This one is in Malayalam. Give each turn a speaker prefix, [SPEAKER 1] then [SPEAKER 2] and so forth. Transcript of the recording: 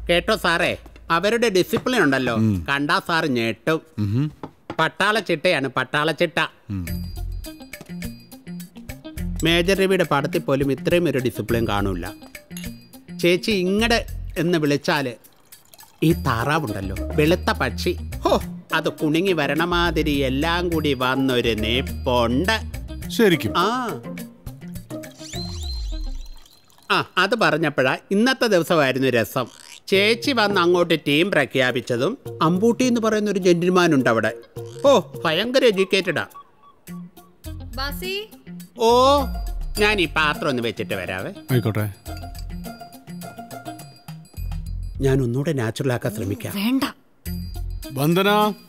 [SPEAKER 1] കേട്ടോ സാറേ അവരുടെ ഡിസിപ്ലിൻ ഉണ്ടല്ലോ കണ്ടാ സാർ ഞെട്ടും പട്ടാള ചിട്ടയാണ് പട്ടാള ചിട്ട മേജർ രവിയുടെ പടത്തിൽ പോലും ഇത്രയും ഒരു ഡിസിപ്ലിൻ കാണൂല ചേച്ചി ഇങ്ങടെ എന്ന് വിളിച്ചാല് ഈ താറാവുണ്ടല്ലോ വെളുത്ത പക്ഷി ഹോ അത് കുണുങ്ങി വരണ മാതിരി എല്ലാം കൂടി വന്നൊരു നേപ്പുണ്ട്
[SPEAKER 2] ശരിക്കും
[SPEAKER 1] ആ ആ അത് പറഞ്ഞപ്പോഴാ ഇന്നത്തെ ദിവസമായിരുന്നു രസം ചേച്ചി വന്ന് അങ്ങോട്ട് ടീം പ്രഖ്യാപിച്ചതും അമ്പൂട്ടി എന്ന് പറയുന്ന ഒരു ജെന്റിൽമാൻ ഉണ്ട് അവിടെ ഓ ഭയങ്കര എഡ്യൂക്കേറ്റഡാ
[SPEAKER 3] ബാസി
[SPEAKER 1] ഓ ഞാൻ ഈ പാത്രം ഒന്ന് വെച്ചിട്ട് വരാവേ
[SPEAKER 2] ആയിക്കോട്ടെ
[SPEAKER 1] ഞാൻ ഒന്നുകൂടെ നാച്ചുറൽ ആക്കാൻ ശ്രമിക്കാം
[SPEAKER 3] വേണ്ട
[SPEAKER 2] വന്ദന